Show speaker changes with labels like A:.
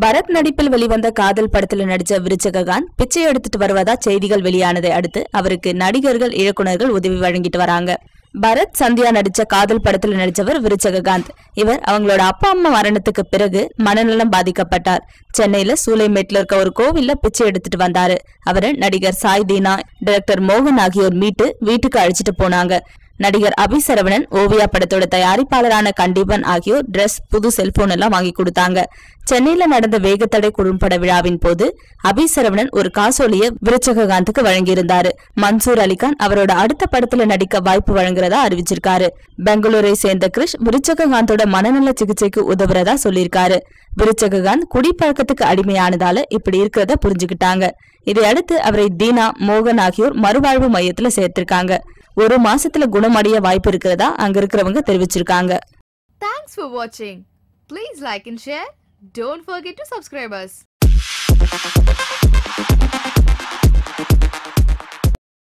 A: பரத் நடிப்பில் வெளிவந்த காதல் படத்துல நடிச்ச விருச்சகாந்த் பிச்சை எடுத்துட்டு வருவதா செய்திகள் வெளியானதை அடுத்து அவருக்கு நடிகர்கள் இயக்குனர்கள் உதவி வழங்கிட்டு வராங்க பரத் சந்தியா நடிச்ச காதல் படத்துல நடிச்சவர் விருச்சகாந்த் இவர் அவங்களோட அப்பா அம்மா மரணத்துக்கு பிறகு மனநலம் பாதிக்கப்பட்டார் சென்னையில சூளைமேட்ல இருக்க ஒரு கோவில்ல பிச்சை எடுத்துட்டு வந்தாரு அவரை நடிகர் சாய் தீனா டைரக்டர் மோகன் ஆகியோர் மீட்டு வீட்டுக்கு அழைச்சிட்டு போனாங்க நடிகர் அபி சரவணன் ஓவியா படத்தோட தயாரிப்பாளரான கண்டிபன் ஆகியோர் Dress புது செல்போன் எல்லாம் வாங்கி கொடுத்தாங்க சென்னையில நடந்த வேகத்தடை குறும்பட விழாவின் போது அபி சரவணன் ஒரு காசோலிய விருச்சகாந்துக்கு வழங்கியிருந்தாரு மன்சூர் அலிகான் அவரோட அடுத்த படத்துல நடிக்க வாய்ப்பு வழங்குறதா அறிவிச்சிருக்காரு பெங்களூரை சேர்ந்த கிரிஷ் விருச்சகாந்தோட மனநல சிகிச்சைக்கு உதவுறதா சொல்லியிருக்காரு விருச்சகாந்த் குடிப்பழக்கத்துக்கு அடிமையானதால இப்படி இருக்கிறத புரிஞ்சுக்கிட்டாங்க இதையடுத்து அவரை தீனா மோகன் ஆகியோர் மறுவாழ்வு மையத்துல சேர்த்திருக்காங்க ஒரு மாசத்துல குணமடைய வாய்ப்பு இருக்கிறதா அங்க இருக்கிறவங்க தெரிவிச்சிருக்காங்க
B: Thanks for watching. Please like and share. Don't forget to subscribe us.